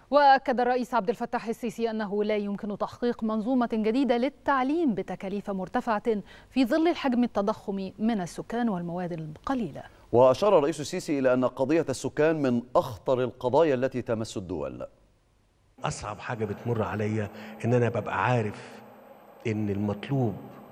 وأكد الرئيس عبد الفتاح السيسي أنه لا يمكن تحقيق منظومة جديدة للتعليم بتكاليف مرتفعة في ظل الحجم التضخم من السكان والمواد القليلة وأشار الرئيس السيسي إلى أن قضية السكان من أخطر القضايا التي تمس الدول أصعب حاجة بتمر عليا إن أنا ببقى عارف إن المطلوب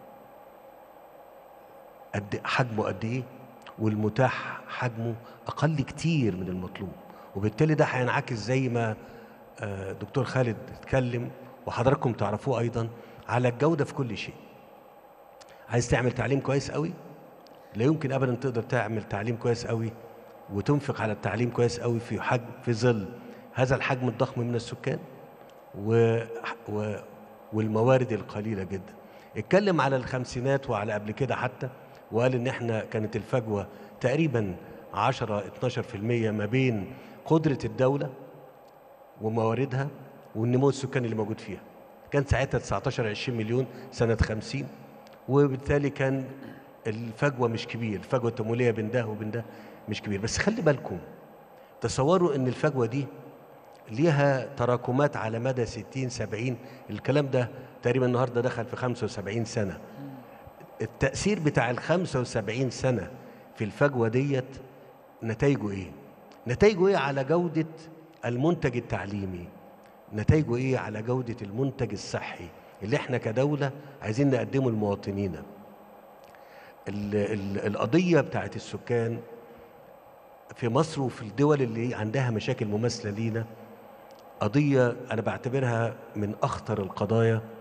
قد حجمه قد إيه والمتاح حجمه أقل كتير من المطلوب وبالتالي ده هينعكس زي ما دكتور خالد اتكلم وحضراتكم تعرفوه ايضا على الجوده في كل شيء عايز تعمل تعليم كويس قوي لا يمكن ابدا تقدر تعمل تعليم كويس قوي وتنفق على التعليم كويس قوي في حجم في ظل هذا الحجم الضخم من السكان و, و والموارد القليله جدا اتكلم على الخمسينات وعلى قبل كده حتى وقال ان احنا كانت الفجوه تقريبا 10 12% ما بين قدره الدوله ومواردها والنمو السكاني اللي موجود فيها كان ساعتها 19 20 مليون سنة 50 وبالتالي كان الفجوة مش كبير الفجوة التمويلية بين ده وبين ده مش كبير بس خلي بالكم تصوروا ان الفجوة دي ليها تراكمات على مدى 60 70 الكلام ده تقريبا النهارده دخل في 75 سنة التأثير بتاع ال 75 سنة في الفجوة ديت نتائجه ايه؟ نتائجه ايه على جودة المنتج التعليمي نتائجه ايه على جودة المنتج الصحي اللي احنا كدولة عايزين نقدمه لمواطنينا ال ال القضية بتاعت السكان في مصر وفي الدول اللي عندها مشاكل مماثلة لينا قضية أنا بعتبرها من أخطر القضايا